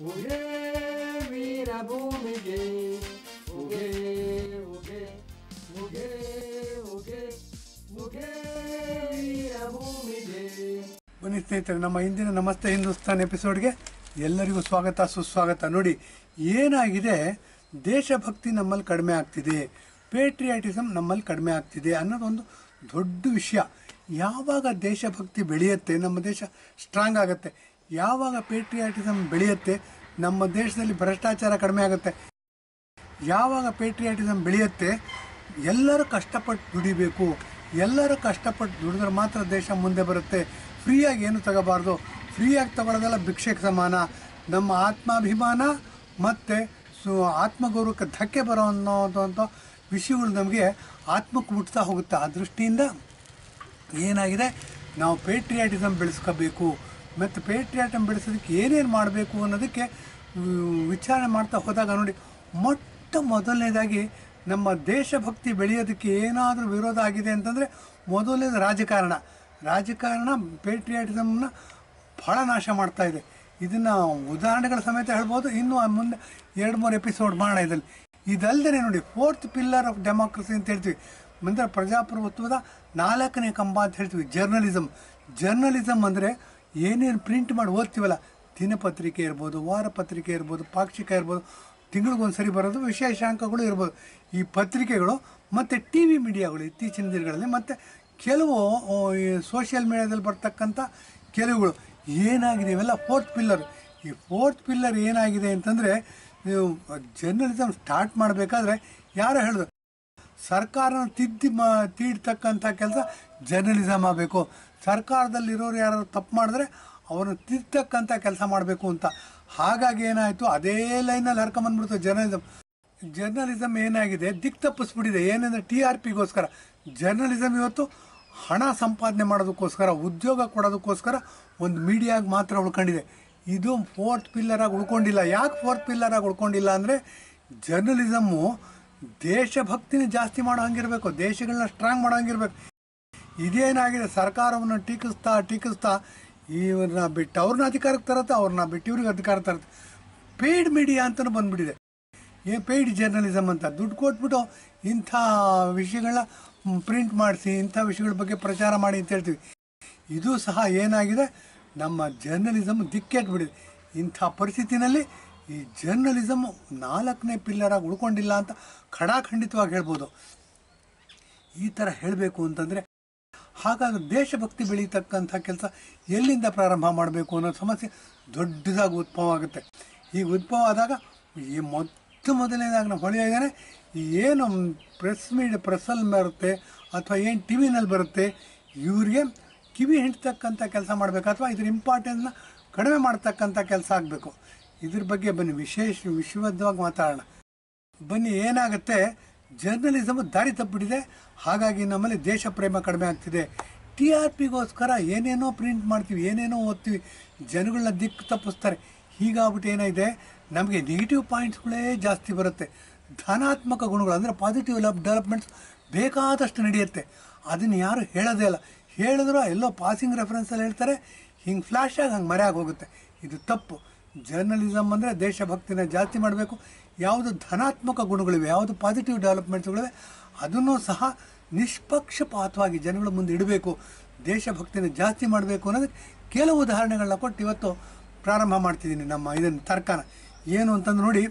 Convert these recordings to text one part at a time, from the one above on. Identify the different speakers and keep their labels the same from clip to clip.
Speaker 1: ಉಗೆ ವೀರಭೂಮಿಗೆ ಉಗೆ ಉಗೆ ಉಗೆ ಉಗೆ ಉಗೆ ವೀರಭೂಮಿಗೆ
Speaker 2: ಬನ್ನಿ ಸ್ನೇಹಿತರೆ ನಮ್ಮ ಇಂದಿನ ನಮಸ್ತೆ ಹಿಂದೂಸ್ತಾನ್ ಎಪಿಸೋಡ್ಗೆ ಎಲ್ಲರಿಗೂ ಸ್ವಾಗತ ಸುಸ್ವಾಗತ ನೋಡಿ ಏನಾಗಿದೆ ದೇಶಭಕ್ತಿ ನಮ್ಮಲ್ಲಿ ಕಡಿಮೆ ಆಗ್ತಿದೆ ಪೇಟ್ರಿಯಾಟಿಸಮ್ ನಮ್ಮಲ್ಲಿ ಕಡಿಮೆ ಆಗ್ತಿದೆ ಅನ್ನೋದೊಂದು ದೊಡ್ಡ ವಿಷಯ ಯಾವಾಗ ದೇಶಭಕ್ತಿ ಬೆಳೆಯುತ್ತೆ ನಮ್ಮ ದೇಶ ಸ್ಟ್ರಾಂಗ್ ಆಗುತ್ತೆ ಯಾವಾಗ ಪೇಟ್ರಿಯಾಟಿಸಮ್ ಬೆಳೆಯುತ್ತೆ ನಮ್ಮ ದೇಶದಲ್ಲಿ ಭ್ರಷ್ಟಾಚಾರ ಕಡಿಮೆ ಆಗುತ್ತೆ ಯಾವಾಗ ಪೇಟ್ರಿಯಾಟಿಸಮ್ ಬೆಳೆಯುತ್ತೆ ಎಲ್ಲರೂ ಕಷ್ಟಪಟ್ಟು ದುಡಿಬೇಕು ಎಲ್ಲರೂ ಕಷ್ಟಪಟ್ಟು ದುಡಿದ್ರೆ ಮಾತ್ರ ದೇಶ ಮುಂದೆ ಬರುತ್ತೆ ಫ್ರೀಯಾಗಿ ಏನು ತಗೋಬಾರ್ದು ಫ್ರೀಯಾಗಿ ತಗೊಳ್ಳೋದೆಲ್ಲ ಭಿಕ್ಷೆಗೆ ಸಮಾನ ನಮ್ಮ ಆತ್ಮಾಭಿಮಾನ ಮತ್ತು ಸು ಆತ್ಮಗೌರವಕ್ಕೆ ಧಕ್ಕೆ ಬರೋ ಅನ್ನೋದಂಥ ವಿಷಯಗಳು ನಮಗೆ ಆತ್ಮಕ್ಕೆ ಮುಟ್ತಾ ಹೋಗುತ್ತೆ ಆ ದೃಷ್ಟಿಯಿಂದ ಏನಾಗಿದೆ ನಾವು ಪೇಟ್ರಿಯಾಟಿಸಮ್ ಬೆಳೆಸ್ಕೋಬೇಕು ಮತ್ತು ಪೇಟ್ರಿಯಾಟಮ್ ಬೆಳೆಸೋದಕ್ಕೆ ಏನೇನು ಮಾಡಬೇಕು ಅನ್ನೋದಕ್ಕೆ ವ್- ವಿಚಾರಣೆ ಮಾಡ್ತಾ ಹೋದಾಗ ನೋಡಿ ಮೊಟ್ಟ ಮೊದಲನೇದಾಗಿ ನಮ್ಮ ದೇಶಭಕ್ತಿ ಬೆಳೆಯೋದಕ್ಕೆ ಏನಾದರೂ ವಿರೋಧ ಆಗಿದೆ ಅಂತಂದರೆ ಮೊದಲನೇದು ರಾಜಕಾರಣ ರಾಜಕಾರಣ ಪೇಟ್ರಿಯಾಟಿಸಮ್ನ ಭಾಳ ನಾಶ ಮಾಡ್ತಾ ಇದೆ ಇದನ್ನು ಉದಾಹರಣೆಗಳ ಸಮೇತ ಹೇಳ್ಬೋದು ಇನ್ನೂ ಆ ಮುಂದೆ ಎರಡು ಮೂರು ಎಪಿಸೋಡ್ ಮಾಡೋಣ ಇದರಲ್ಲಿ ಇದಲ್ಲದೆ ನೋಡಿ ಫೋರ್ತ್ ಪಿಲ್ಲರ್ ಆಫ್ ಡೆಮಾಕ್ರಸಿ ಅಂತ ಹೇಳ್ತೀವಿ ಅಂದರೆ ಪ್ರಜಾಪ್ರಭುತ್ವದ ನಾಲ್ಕನೇ ಕಂಬ ಅಂತ ಹೇಳ್ತೀವಿ ಜರ್ನಲಿಸಮ್ ಜರ್ನಲಿಸಮ್ ಅಂದರೆ ಏನೇನು ಪ್ರಿಂಟ್ ಮಾಡಿ ಓದ್ತೀವಲ್ಲ ದಿನಪತ್ರಿಕೆ ಇರ್ಬೋದು ವಾರಪತ್ರಿಕೆ ಇರ್ಬೋದು ಪಾಕ್ಷಿಕ ಇರ್ಬೋದು ತಿಂಗಳಿಗೊಂದು ಸರಿ ಬರೋದು ವಿಶೇಷಾಂಕಗಳು ಇರ್ಬೋದು ಈ ಪತ್ರಿಕೆಗಳು ಮತ್ತು ಟಿ ವಿ ಮೀಡಿಯಾಗಳು ಇತ್ತೀಚಿನ ದಿನಗಳಲ್ಲಿ ಮತ್ತು ಕೆಲವು ಆ, ಈ ಸೋಷಿಯಲ್ ಮೀಡಿಯಾದಲ್ಲಿ ಬರ್ತಕ್ಕಂಥ ಕೆಲವುಗಳು ಏನಾಗಿದೆ ಇವೆಲ್ಲ ಫೋರ್ತ್ ಪಿಲ್ಲರ್ ಈ ಫೋರ್ತ್ ಪಿಲ್ಲರ್ ಏನಾಗಿದೆ ಅಂತಂದರೆ ನೀವು ಜರ್ನಲಿಸಮ್ ಸ್ಟಾರ್ಟ್ ಮಾಡಬೇಕಾದ್ರೆ ಯಾರೋ ಹೇಳಿದ್ರು ಸರ್ಕಾರನ ತಿದ್ದಿ ಮಾ ತೀಡ್ತಕ್ಕಂಥ ಕೆಲಸ ಜರ್ನಲಿಸಮ್ ಆಗಬೇಕು ಸರ್ಕಾರದಲ್ಲಿರೋರು ಯಾರು ತಪ್ಪು ಮಾಡಿದ್ರೆ ಅವ್ರನ್ನ ತಿದ್ದಕ್ಕಂಥ ಕೆಲಸ ಮಾಡಬೇಕು ಅಂತ ಹಾಗಾಗಿ ಏನಾಯಿತು ಅದೇ ಲೈನಲ್ಲಿ ಹರ್ಕೊಂಬಂದ್ಬಿಡ್ತು ಜರ್ನಲಿಸಮ್ ಜರ್ನಲಿಸಮ್ ಏನಾಗಿದೆ ದಿಕ್ ತಪ್ಪಿಸ್ಬಿಟ್ಟಿದೆ ಏನಂದರೆ ಟಿ ಆರ್ ಪಿಗೋಸ್ಕರ ಜರ್ನಲಿಸಮ್ ಇವತ್ತು ಹಣ ಸಂಪಾದನೆ ಮಾಡೋದಕ್ಕೋಸ್ಕರ ಉದ್ಯೋಗ ಕೊಡೋದಕ್ಕೋಸ್ಕರ ಒಂದು ಮೀಡಿಯಾಗೆ ಮಾತ್ರ ಉಳ್ಕೊಂಡಿದೆ ಇದು ಫೋರ್ತ್ ಪಿಲ್ಲರಾಗಿ ಉಳ್ಕೊಂಡಿಲ್ಲ ಯಾಕೆ ಫೋರ್ತ್ ಪಿಲ್ಲರಾಗಿ ಉಳ್ಕೊಂಡಿಲ್ಲ ಅಂದರೆ ಜರ್ನಲಿಸಮ್ಮು ದೇಶಭಕ್ತಿನ ಜಾಸ್ತಿ ಮಾಡೋ ಹಂಗಿರಬೇಕು ದೇಶಗಳನ್ನ ಸ್ಟ್ರಾಂಗ್ ಮಾಡೋ ಹಂಗಿರ್ಬೇಕು ಇದೇನಾಗಿದೆ ಸರ್ಕಾರವನ್ನು ಟೀಕಿಸ್ತಾ ಟೀಕಿಸ್ತಾ ಇವ್ರನ್ನ ಬಿಟ್ಟು ಅವ್ರನ್ನ ಅಧಿಕಾರಕ್ಕೆ ತರುತ್ತೆ ಅವ್ರನ್ನ ಬಿಟ್ಟು ಇವ್ರಿಗೆ ಅಧಿಕಾರ ತರುತ್ತೆ ಪೇಯ್ಡ್ ಮೀಡಿಯಾ ಅಂತಲೂ ಬಂದ್ಬಿಟ್ಟಿದೆ ಏ ಪೇಯ್ಡ್ ಜರ್ನಲಿಸಮ್ ಅಂತ ದುಡ್ಡು ಕೊಟ್ಬಿಟ್ಟು ಇಂಥ ವಿಷಯಗಳನ್ನ ಪ್ರಿಂಟ್ ಮಾಡಿಸಿ ಇಂಥ ವಿಷಯಗಳ ಬಗ್ಗೆ ಪ್ರಚಾರ ಮಾಡಿ ಅಂತ ಹೇಳ್ತೀವಿ ಇದು ಸಹ ಏನಾಗಿದೆ ನಮ್ಮ ಜರ್ನಲಿಸಮ್ ದಿಕ್ಕೆಟ್ಬಿಟ್ಟಿದೆ ಇಂಥ ಪರಿಸ್ಥಿತಿನಲ್ಲಿ ಈ ಜರ್ನಲಿಸಮ್ ನಾಲ್ಕನೇ ಪಿಲ್ಲರಾಗಿ ಉಳ್ಕೊಂಡಿಲ್ಲ ಅಂತ ಖಡಾಖಂಡಿತವಾಗಿ ಹೇಳ್ಬೋದು ಈ ಥರ ಹೇಳಬೇಕು ಅಂತಂದರೆ ಹಾಗಾಗಿ ದೇಶಭಕ್ತಿ ಬೆಳೀತಕ್ಕಂಥ ಕೆಲಸ ಎಲ್ಲಿಂದ ಪ್ರಾರಂಭ ಮಾಡಬೇಕು ಅನ್ನೋ ಸಮಸ್ಯೆ ದೊಡ್ಡದಾಗಿ ಉದ್ಭವ ಆಗುತ್ತೆ ಈಗ ಉದ್ಭವ ಆದಾಗ ಈ ಮೊತ್ತ ಮೊದಲನೇದಾಗಿ ನಾವು ಹೊಳೆಯಾಗೇ ಏನು ಪ್ರೆಸ್ ಮೀಡಿಯಾ ಪ್ರೆಸ್ಸಲ್ಲಿ ಬರುತ್ತೆ ಅಥವಾ ಏನು ಟಿ ವಿನಲ್ಲಿ ಬರುತ್ತೆ ಇವ್ರಿಗೆ ಕಿವಿ ಹಿಂಡ್ತಕ್ಕಂಥ ಕೆಲಸ ಮಾಡಬೇಕು ಅಥವಾ ಇದ್ರ ಇಂಪಾರ್ಟೆನ್ಸ್ನ ಕಡಿಮೆ ಮಾಡ್ತಕ್ಕಂಥ ಕೆಲಸ ಆಗಬೇಕು ಇದ್ರ ಬಗ್ಗೆ ಬನ್ನಿ ವಿಶೇಷ ವಿಶ್ವದವಾಗಿ ಮಾತಾಡೋಣ ಬನ್ನಿ ಏನಾಗುತ್ತೆ ಜರ್ನಲಿಸಮ್ ದಾರಿ ತಪ್ಪಿಬಿಟ್ಟಿದೆ ಹಾಗಾಗಿ ನಮ್ಮಲ್ಲಿ ದೇಶ ಪ್ರೇಮ ಕಡಿಮೆ ಆಗ್ತಿದೆ ಟಿ ಆರ್ ಪಿಗೋಸ್ಕರ ಏನೇನೋ ಪ್ರಿಂಟ್ ಮಾಡ್ತೀವಿ ಏನೇನೋ ಓದ್ತೀವಿ ಜನಗಳನ್ನ ದಿಕ್ಕು ತಪ್ಪಿಸ್ತಾರೆ ಹೀಗಾಗ್ಬಿಟ್ಟು ಏನಾಗಿದೆ ನಮಗೆ ನೆಗೆಟಿವ್ ಪಾಯಿಂಟ್ಸ್ಗಳೇ ಜಾಸ್ತಿ ಬರುತ್ತೆ ಧನಾತ್ಮಕ ಗುಣಗಳು ಅಂದರೆ ಪಾಸಿಟಿವ್ ಲವ್ ಡೆವಲಪ್ಮೆಂಟ್ಸ್ ಬೇಕಾದಷ್ಟು ನಡೆಯುತ್ತೆ ಅದನ್ನು ಯಾರು ಹೇಳೋದೇ ಇಲ್ಲ ಹೇಳಿದ್ರು ಎಲ್ಲೋ ಪಾಸಿಂಗ್ ರೆಫರೆನ್ಸಲ್ಲಿ ಹೇಳ್ತಾರೆ ಹಿಂಗೆ ಫ್ಲ್ಯಾಶ್ ಆಗಿ ಹಂಗೆ ಮರೆಯಾಗಿ ಹೋಗುತ್ತೆ ಇದು ತಪ್ಪು ಜರ್ನಲಿಸಮ್ ಅಂದರೆ ದೇಶಭಕ್ತಿನ ಜಾಸ್ತಿ ಮಾಡಬೇಕು ಯಾವುದು ಧನಾತ್ಮಕ ಗುಣಗಳಿವೆ ಯಾವುದು ಪಾಸಿಟಿವ್ ಡೆವಲಪ್ಮೆಂಟ್ಸ್ಗಳಿವೆ ಅದನ್ನು ಸಹ ನಿಷ್ಪಕ್ಷಪಾತವಾಗಿ ಜನಗಳ ಮುಂದೆ ಇಡಬೇಕು ದೇಶಭಕ್ತಿನ ಜಾಸ್ತಿ ಮಾಡಬೇಕು ಅನ್ನೋದಕ್ಕೆ ಕೆಲವು ಉದಾಹರಣೆಗಳನ್ನ ಕೊಟ್ಟು ಇವತ್ತು ಪ್ರಾರಂಭ ಮಾಡ್ತಿದ್ದೀನಿ ನಮ್ಮ ಇದನ್ನು ತರ್ಕನ ಏನು ಅಂತಂದು ನೋಡಿ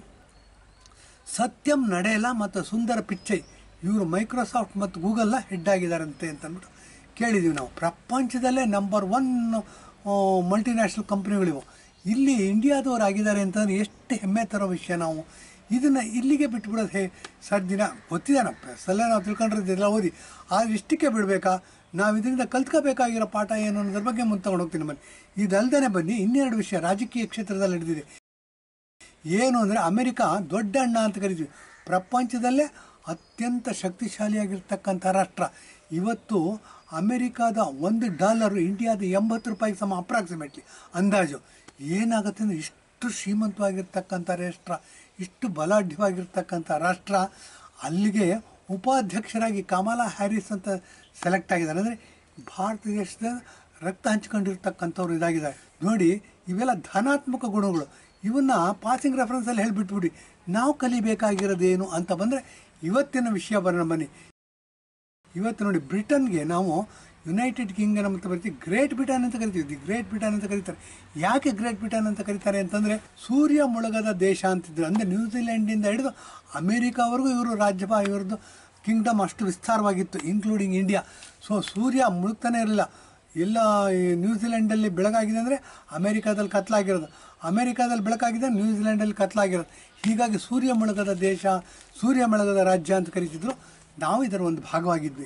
Speaker 2: ಸತ್ಯಂ ನಡೆಯಲ್ಲ ಮತ್ತು ಸುಂದರ ಪಿಚ್ಚೈ ಇವರು ಮೈಕ್ರೋಸಾಫ್ಟ್ ಮತ್ತು ಗೂಗಲ್ನ ಹೆಡ್ ಆಗಿದ್ದಾರಂತೆ ಅಂತ ಅಂದ್ಬಿಟ್ಟು ಕೇಳಿದ್ದೀವಿ ನಾವು ಪ್ರಪಂಚದಲ್ಲೇ ನಂಬರ್ ಒನ್ ಮಲ್ಟಿನ್ಯಾಷನಲ್ ಕಂಪ್ನಿಗಳಿವು ಇಲ್ಲಿ ಇಂಡಿಯಾದವ್ರು ಆಗಿದ್ದಾರೆ ಅಂತಂದ್ರೆ ಎಷ್ಟು ಹೆಮ್ಮೆ ತರೋ ವಿಷಯ ನಾವು ಇದನ್ನು ಇಲ್ಲಿಗೆ ಬಿಟ್ಬಿಡೋದು ಹೇ ಸರ್ ದಿನ ಗೊತ್ತಿದೆ ನಾವು ಪ್ರೆಸ್ಸಲ್ಲೇ ನಾವು ತಿಳ್ಕೊಂಡಿರೋದೆಲ್ಲ ಓದಿ ಆದರೆ ಇಷ್ಟಕ್ಕೆ ಬಿಡಬೇಕಾ ನಾವು ಇದರಿಂದ ಕಲ್ತ್ಕೋಬೇಕಾಗಿರೋ ಪಾಠ ಏನು ಅನ್ನೋದ್ರ ಬಗ್ಗೆ ಮುಂದೆ ತಗೊಂಡು ಹೋಗ್ತೀನಿ ಬನ್ನಿ ಇದಲ್ದೇ ಬನ್ನಿ ಇನ್ನೆರಡು ವಿಷಯ ರಾಜಕೀಯ ಕ್ಷೇತ್ರದಲ್ಲಿ ನಡೆದಿದೆ ಏನು ಅಂದರೆ ಅಮೆರಿಕ ದೊಡ್ಡ ಅಣ್ಣ ಅಂತ ಕರಿತೀವಿ ಪ್ರಪಂಚದಲ್ಲೇ ಅತ್ಯಂತ ಶಕ್ತಿಶಾಲಿಯಾಗಿರ್ತಕ್ಕಂಥ ರಾಷ್ಟ್ರ ಇವತ್ತು ಅಮೆರಿಕಾದ ಒಂದು ಡಾಲರು ಇಂಡಿಯಾದ ಎಂಬತ್ತು ರೂಪಾಯಿಗೆ ಸಮ ಅಪ್ರಾಕ್ಸಿಮೇಟ್ಲಿ ಅಂದಾಜು ಏನಾಗುತ್ತೆ ಅಂದರೆ ಇಷ್ಟು ಶ್ರೀಮಂತವಾಗಿರ್ತಕ್ಕಂಥ ರಾಷ್ಟ್ರ ಇಷ್ಟು ಬಲಾಢ್ಯವಾಗಿರ್ತಕ್ಕಂಥ ರಾಷ್ಟ್ರ ಅಲ್ಲಿಗೆ ಉಪಾಧ್ಯಕ್ಷರಾಗಿ ಕಮಲಾ ಹ್ಯಾರಿಸ್ ಅಂತ ಸೆಲೆಕ್ಟ್ ಆಗಿದ್ದಾರೆ ಅಂದರೆ ಭಾರತ ದೇಶದ ರಕ್ತ ಹಂಚ್ಕೊಂಡಿರ್ತಕ್ಕಂಥವ್ರು ಇದಾಗಿದ್ದಾರೆ ನೋಡಿ ಇವೆಲ್ಲ ಧನಾತ್ಮಕ ಗುಣಗಳು ಇವನ್ನ ಪಾಸಿಂಗ್ ರೆಫರೆನ್ಸಲ್ಲಿ ಹೇಳಿಬಿಟ್ಬಿಡಿ ನಾವು ಕಲಿಬೇಕಾಗಿರೋದೇನು ಅಂತ ಬಂದರೆ ಇವತ್ತಿನ ವಿಷಯ ಬರೋಣ ಬನ್ನಿ ಇವತ್ತು ನೋಡಿ ಬ್ರಿಟನ್ಗೆ ನಾವು ಯುನೈಟೆಡ್ ಕಿಂಗ್ಡಮ್ ಅಂತ ಬರ್ತೀವಿ ಗ್ರೇಟ್ ಬ್ರಿಟನ್ ಅಂತ ಕರಿತೀವಿ ದಿ ಗ್ರೇಟ್ ಬ್ರಿಟನ್ ಅಂತ ಕರೀತಾರೆ ಯಾಕೆ ಗ್ರೇಟ್ ಬ್ರಿಟನ್ ಅಂತ ಕರೀತಾರೆ ಅಂತಂದರೆ ಸೂರ್ಯ ಮುಳುಗದ ದೇಶ ಅಂತಿದ್ರು ಅಂದರೆ ನ್ಯೂಜಿಲೆಂಡಿಂದ ಹಿಡಿದು ಅಮೇರಿಕಾವರೆಗೂ ಇವರು ರಾಜ್ಯಭಾ ಇವ್ರದ್ದು ಕಿಂಗ್ಡಮ್ ಅಷ್ಟು ವಿಸ್ತಾರವಾಗಿತ್ತು ಇನ್ಕ್ಲೂಡಿಂಗ್ ಇಂಡಿಯಾ ಸೊ ಸೂರ್ಯ ಮುಳುಗ್ತಾನೆ ಇರಲಿಲ್ಲ ಎಲ್ಲ ಈ ನ್ಯೂಜಿಲೆಂಡಲ್ಲಿ ಬೆಳಗಾಗಿದೆ ಅಂದರೆ ಅಮೇರಿಕಾದಲ್ಲಿ ಕತ್ಲಾಗಿರೋದು ಅಮೇರಿಕಾದಲ್ಲಿ ಬೆಳಕಾಗಿದೆ ನ್ಯೂಜಿಲೆಂಡಲ್ಲಿ ಕತ್ಲಾಗಿರೋದು ಹೀಗಾಗಿ ಸೂರ್ಯ ಮುಳುಗದ ದೇಶ ಸೂರ್ಯ ಮುಳುಗದ ರಾಜ್ಯ ಅಂತ ಕರೀತಿದ್ರು ನಾವು ಇದರ ಒಂದು ಭಾಗವಾಗಿದ್ವಿ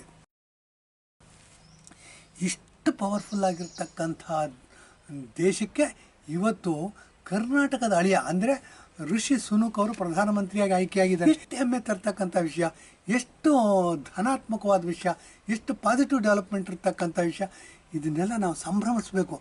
Speaker 2: ಇಷ್ಟು ಪವರ್ಫುಲ್ ಆಗಿರ್ತಕ್ಕಂಥ ದೇಶಕ್ಕೆ ಇವತ್ತು ಕರ್ನಾಟಕದ ಅಳಿಯ ಅಂದರೆ ಋಷಿ ಸುನುಕ್ ಅವರು ಪ್ರಧಾನಮಂತ್ರಿಯಾಗಿ ಆಯ್ಕೆಯಾಗಿದ್ದಾರೆ ಎಷ್ಟು ಹೆಮ್ಮೆ ತರ್ತಕ್ಕಂಥ ವಿಷಯ ಎಷ್ಟು ಧನಾತ್ಮಕವಾದ ವಿಷಯ ಎಷ್ಟು ಪಾಸಿಟಿವ್ ಡೆವಲಪ್ಮೆಂಟ್ ಇರ್ತಕ್ಕಂಥ ವಿಷಯ ಇದನ್ನೆಲ್ಲ ನಾವು ಸಂಭ್ರಮಿಸಬೇಕು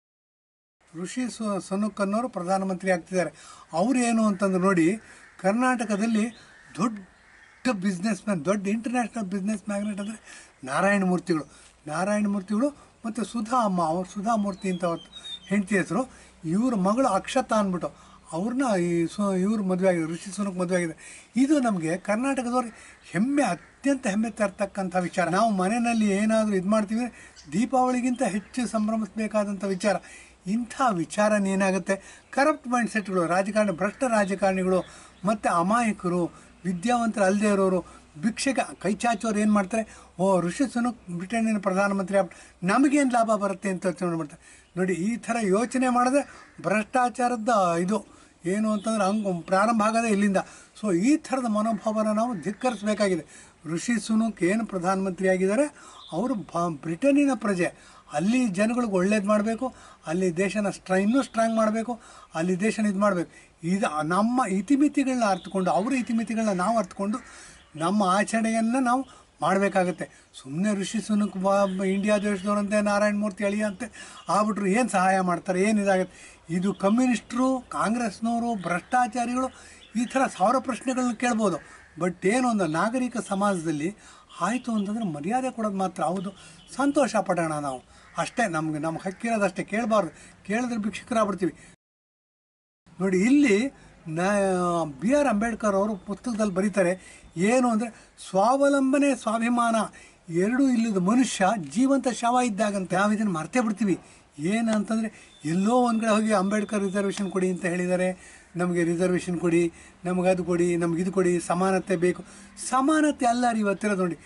Speaker 2: ಋಷಿ ಸು ಸನುಕ್ ಅನ್ನೋರು ಪ್ರಧಾನಮಂತ್ರಿ ಆಗ್ತಿದ್ದಾರೆ ಅವ್ರು ಏನು ಅಂತಂದ್ರೆ ನೋಡಿ ಕರ್ನಾಟಕದಲ್ಲಿ ದೊಡ್ಡ ಬಿಸ್ನೆಸ್ ಮ್ಯಾನ್ ದೊಡ್ಡ ಇಂಟರ್ನ್ಯಾಷನಲ್ ಬಿಸ್ನೆಸ್ ಮ್ಯಾಗ್ನೆಟ್ ಅಂದರೆ ನಾರಾಯಣ ಮೂರ್ತಿಗಳು ನಾರಾಯಣ ಮೂರ್ತಿಗಳು ಮತ್ತು ಸುಧಾ ಅಮ್ಮ ಅವ್ರು ಸುಧಾ ಮೂರ್ತಿ ಅಂತ ಅವ್ರ ಹೆಂಡತಿ ಹೆಸರು ಇವ್ರ ಮಗಳು ಅಕ್ಷತಾ ಅಂದ್ಬಿಟ್ಟು ಅವ್ರನ್ನ ಈ ಸು ಇವ್ರು ಮದುವೆ ಆಗಿದೆ ಋಷಿ ಸುನಕ್ ಮದುವೆ ಆಗಿದೆ ಇದು ನಮಗೆ ಕರ್ನಾಟಕದವ್ರಿಗೆ ಹೆಮ್ಮೆ ಅತ್ಯಂತ ಹೆಮ್ಮೆ ತರ್ತಕ್ಕಂಥ ವಿಚಾರ ನಾವು ಮನೆಯಲ್ಲಿ ಏನಾದರೂ ಇದು ಮಾಡ್ತೀವಿ ದೀಪಾವಳಿಗಿಂತ ಹೆಚ್ಚು ಸಂಭ್ರಮಿಸಬೇಕಾದಂಥ ವಿಚಾರ ಇಂಥ ವಿಚಾರ ಏನಾಗುತ್ತೆ ಕರಪ್ಟ್ ಮೈಂಡ್ ಸೆಟ್ಗಳು ರಾಜಕಾರಣಿ ಭ್ರಷ್ಟ ರಾಜಕಾರಣಿಗಳು ಮತ್ತು ಅಮಾಯಕರು ವಿದ್ಯಾವಂತರು ಅಲ್ಲದೆ ಇರೋರು ಭಿಕ್ಷೆಗೆ ಕೈ ಚಾಚೋರು ಏನು ಮಾಡ್ತಾರೆ ಓ ಋಷಿ ಸುನಕ್ ಬ್ರಿಟನ್ನಿನ ಪ್ರಧಾನಮಂತ್ರಿ ಆಗ್ಬಿಟ್ಟು ನಮಗೇನು ಲಾಭ ಬರುತ್ತೆ ಅಂತ ಯೋಚನೆ ಮಾಡ್ತಾರೆ ನೋಡಿ ಈ ಥರ ಯೋಚನೆ ಮಾಡಿದ್ರೆ ಭ್ರಷ್ಟಾಚಾರದ ಇದು ಏನು ಅಂತಂದ್ರೆ ಹಂಗೆ ಪ್ರಾರಂಭ ಆಗೋದೇ ಇಲ್ಲಿಂದ ಸೊ ಈ ಥರದ ಮನೋಭಾವನ ನಾವು ಧಿಕ್ಕರಿಸಬೇಕಾಗಿದೆ ಋಷಿ ಸುನಕ್ ಏನು ಪ್ರಧಾನಮಂತ್ರಿ ಆಗಿದ್ದಾರೆ ಅವರು ಬ ಬ್ರಿಟನ್ನಿನ ಪ್ರಜೆ ಅಲ್ಲಿ ಜನಗಳಿಗೆ ಒಳ್ಳೇದು ಮಾಡಬೇಕು ಅಲ್ಲಿ ದೇಶನ ಸ್ಟ್ರಾ ಇನ್ನೂ ಸ್ಟ್ರಾಂಗ್ ಮಾಡಬೇಕು ಅಲ್ಲಿ ದೇಶನ ಇದು ಮಾಡಬೇಕು ಇದು ನಮ್ಮ ಇತಿಮಿತಿಗಳನ್ನ ಅರ್ಥಕೊಂಡು ಅವರ ಇತಿಮಿತಿಗಳನ್ನ ನಾವು ಅರ್ಥಕೊಂಡು ನಮ್ಮ ಆಚರಣೆಯನ್ನು ನಾವು ಮಾಡಬೇಕಾಗತ್ತೆ ಸುಮ್ಮನೆ ಋಷಿ ಸುನಕ್ ಬಾ ಇಂಡಿಯಾ ದೇಶದವರಂತೆ ನಾರಾಯಣ ಮೂರ್ತಿ ಅಳಿಯಂತೆ ಆಗ್ಬಿಟ್ರು ಏನು ಸಹಾಯ ಮಾಡ್ತಾರೆ ಏನು ಇದಾಗುತ್ತೆ ಇದು ಕಮ್ಯುನಿಸ್ಟ್ರು ಕಾಂಗ್ರೆಸ್ನವರು ಭ್ರಷ್ಟಾಚಾರಿಗಳು ಈ ಥರ ಸಾವಿರ ಪ್ರಶ್ನೆಗಳನ್ನ ಕೇಳ್ಬೋದು ಬಟ್ ಏನು ಒಂದು ನಾಗರಿಕ ಸಮಾಜದಲ್ಲಿ ಆಯಿತು ಅಂತಂದರೆ ಮರ್ಯಾದೆ ಕೊಡೋದು ಮಾತ್ರ ಹೌದು ಸಂತೋಷ ಪಡೋಣ ನಾವು ಅಷ್ಟೇ ನಮ್ಗೆ ನಮ್ಗೆ ಹಕ್ಕಿರೋದಷ್ಟೇ ಕೇಳಬಾರ್ದು ಕೇಳಿದ್ರೆ ಭಿಕ್ಷುಕರಾಗ್ಬಿಡ್ತೀವಿ ನೋಡಿ ಇಲ್ಲಿ ನ ಬಿ ಆರ್ ಅಂಬೇಡ್ಕರ್ ಅವರು ಪುಸ್ತಕದಲ್ಲಿ ಬರೀತಾರೆ ಏನು ಅಂದರೆ ಸ್ವಾವಲಂಬನೆ ಸ್ವಾಭಿಮಾನ ಎರಡೂ ಇಲ್ಲದ ಮನುಷ್ಯ ಜೀವಂತ ಶವ ಇದ್ದಾಗಂತ ನಾವು ಇದನ್ನು ಮರ್ತೇ ಬಿಡ್ತೀವಿ ಏನು ಅಂತಂದರೆ ಎಲ್ಲೋ ಒಂದು ಕಡೆ ಹೋಗಿ ಅಂಬೇಡ್ಕರ್ ರಿಸರ್ವೇಷನ್ ಕೊಡಿ ಅಂತ ಹೇಳಿದ್ದಾರೆ ನಮಗೆ ರಿಸರ್ವೇಷನ್ ಕೊಡಿ ನಮಗೆ ಅದು ಕೊಡಿ ನಮ್ಗೆ ಇದು ಕೊಡಿ ಸಮಾನತೆ ಬೇಕು ಸಮಾನತೆ ಅಲ್ಲ ರೀ ಇವತ್ತಿರೋದು ನೋಡಿ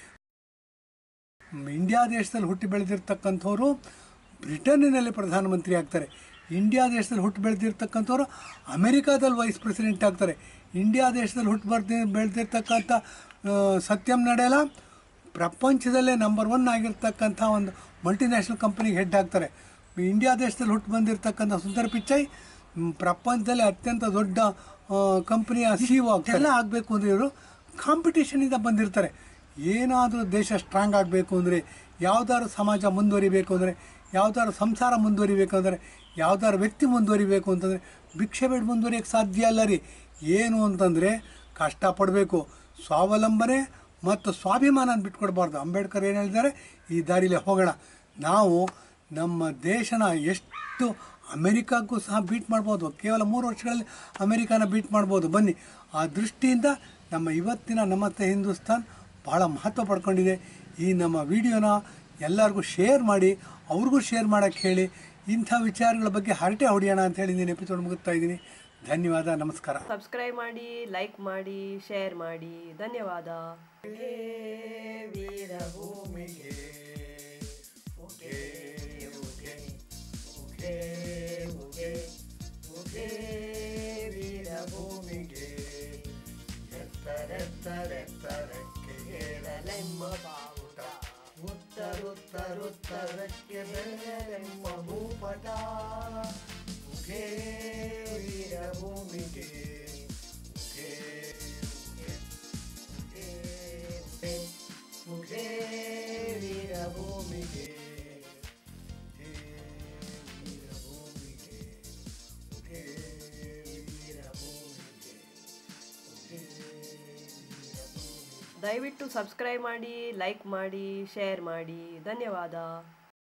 Speaker 2: ಇಂಡಿಯಾ ದೇಶದಲ್ಲಿ ಹುಟ್ಟಿ ಬೆಳೆದಿರ್ತಕ್ಕಂಥವ್ರು ಬ್ರಿಟನ್ನಿನಲ್ಲಿ ಪ್ರಧಾನಮಂತ್ರಿ ಆಗ್ತಾರೆ ಇಂಡಿಯಾ ದೇಶದಲ್ಲಿ ಹುಟ್ಟು ಬೆಳೆದಿರ್ತಕ್ಕಂಥವ್ರು ಅಮೆರಿಕಾದಲ್ಲಿ ವೈಸ್ ಪ್ರೆಸಿಡೆಂಟ್ ಆಗ್ತಾರೆ ಇಂಡಿಯಾ ದೇಶದಲ್ಲಿ ಹುಟ್ಟು ಬರ್ತಿ ಬೆಳೆದಿರ್ತಕ್ಕಂಥ ಆ, ಸತ್ಯಂ ನಡೆಯಲ್ಲ ಪ್ರಪಂಚದಲ್ಲೇ ನಂಬರ್ ಒನ್ ಆಗಿರ್ತಕ್ಕಂಥ ಒಂದು ಮಲ್ಟಿನ್ಯಾಷನಲ್ ಕಂಪನಿಗೆ ಹೆಡ್ ಆಗ್ತಾರೆ ಇಂಡಿಯಾ ದೇಶದಲ್ಲಿ ಹುಟ್ಟು ಬಂದಿರತಕ್ಕಂಥ ಸುಂದರ್ ಪಿಚ್ಚೈ ಮ್, ಪ್ರಪಂಚದಲ್ಲಿ ಅತ್ಯಂತ ದೊಡ್ಡ ಕಂಪನಿಯ ಸಿ ಒ ಎಲ್ಲ ಆಗಬೇಕು ಅಂದರೆ ಇವರು ಕಾಂಪಿಟೇಷನಿಂದ ಬಂದಿರ್ತಾರೆ ಏನಾದರೂ ದೇಶ ಸ್ಟ್ರಾಂಗ್ ಆಗಬೇಕು ಅಂದರೆ ಯಾವ್ದಾದ್ರು ಸಮಾಜ ಮುಂದುವರಿಬೇಕು ಅಂದರೆ ಯಾವ್ದಾದ್ರು ಸಂಸಾರ ಮುಂದುವರಿಬೇಕು ಅಂದರೆ ಯಾವ್ದಾದ್ರು ವ್ಯಕ್ತಿ ಮುಂದುವರಿಬೇಕು ಅಂತಂದರೆ ಭಿಕ್ಷೆ ಬೇಡ ಮುಂದುವರಿಯೋಕ್ಕೆ ಸಾಧ್ಯ ಅಲ್ಲ ರೀ ಏನು ಅಂತಂದರೆ ಕಷ್ಟಪಡಬೇಕು ಸ್ವಾವಲಂಬನೆ ಮತ್ತು ಸ್ವಾಭಿಮಾನ ಬಿಟ್ಕೊಡ್ಬಾರ್ದು ಅಂಬೇಡ್ಕರ್ ಏನು ಹೇಳಿದ್ದಾರೆ ಈ ದಾರಿಲೇ ಹೋಗೋಣ ನಾವು ನಮ್ಮ ದೇಶನ ಎಷ್ಟು ಅಮೆರಿಕಕ್ಕೂ ಸಹ ಬೀಟ್ ಮಾಡ್ಬೋದು ಕೇವಲ ಮೂರು ವರ್ಷಗಳಲ್ಲಿ ಅಮೆರಿಕಾನ ಬೀಟ್ ಮಾಡ್ಬೋದು ಬನ್ನಿ ಆ ದೃಷ್ಟಿಯಿಂದ ನಮ್ಮ ಇವತ್ತಿನ ನಮಸ್ತೆ ಹಿಂದೂಸ್ತಾನ್ ಭಾಳ ಮಹತ್ವ ಪಡ್ಕೊಂಡಿದೆ ಈ ನಮ್ಮ ವಿಡಿಯೋನ ಎಲ್ಲರಿಗೂ ಶೇರ್ ಮಾಡಿ ಅವ್ರಿಗೂ ಶೇರ್ ಮಾಡೋಕ್ಕೆ ಹೇಳಿ ಇಂಥ ವಿಚಾರಗಳ ಬಗ್ಗೆ ಹರಟೆ ಹೊಡೆಯೋಣ ಅಂತ ಹೇಳಿ ನೀನು ಎಪಿಸೋಡ್ ಮುಗಿಸ್ತಾ ಇದ್ದೀನಿ ಧನ್ಯವಾದ ನಮಸ್ಕಾರ
Speaker 3: ಸಬ್ಸ್ಕ್ರೈಬ್ ಮಾಡಿ ಲೈಕ್ ಮಾಡಿ ಶೇರ್ ಮಾಡಿ ಧನ್ಯವಾದ
Speaker 1: ಉತ್ತರುತ್ತರುತ್ತರಕ್ಕೆ ಬೆಳೆಯಲೆಮ್ಮ ಭೂಪಟ ಮುಖೇ ವೀರಭೂಮಿಗೆ ಮುಖೇ ಮುಖೇ ಮುಖೇ ಮುಖೇ ವೀರಭೂಮಿಗೆ ಮುಖೇ ವೀರಭೂಮಿಗೆ ಮುಖೇ ವೀರಭೂಮಿಗೆ ಮುಖೇ ವೀರಭೂಮಿಗೆ
Speaker 3: ದಯವಿಟ್ಟು ಸಬ್ಸ್ಕ್ರೈಬ್ ಮಾಡಿ ಲೈಕ್ ಮಾಡಿ ಶೇರ್ ಮಾಡಿ ಧನ್ಯವಾದ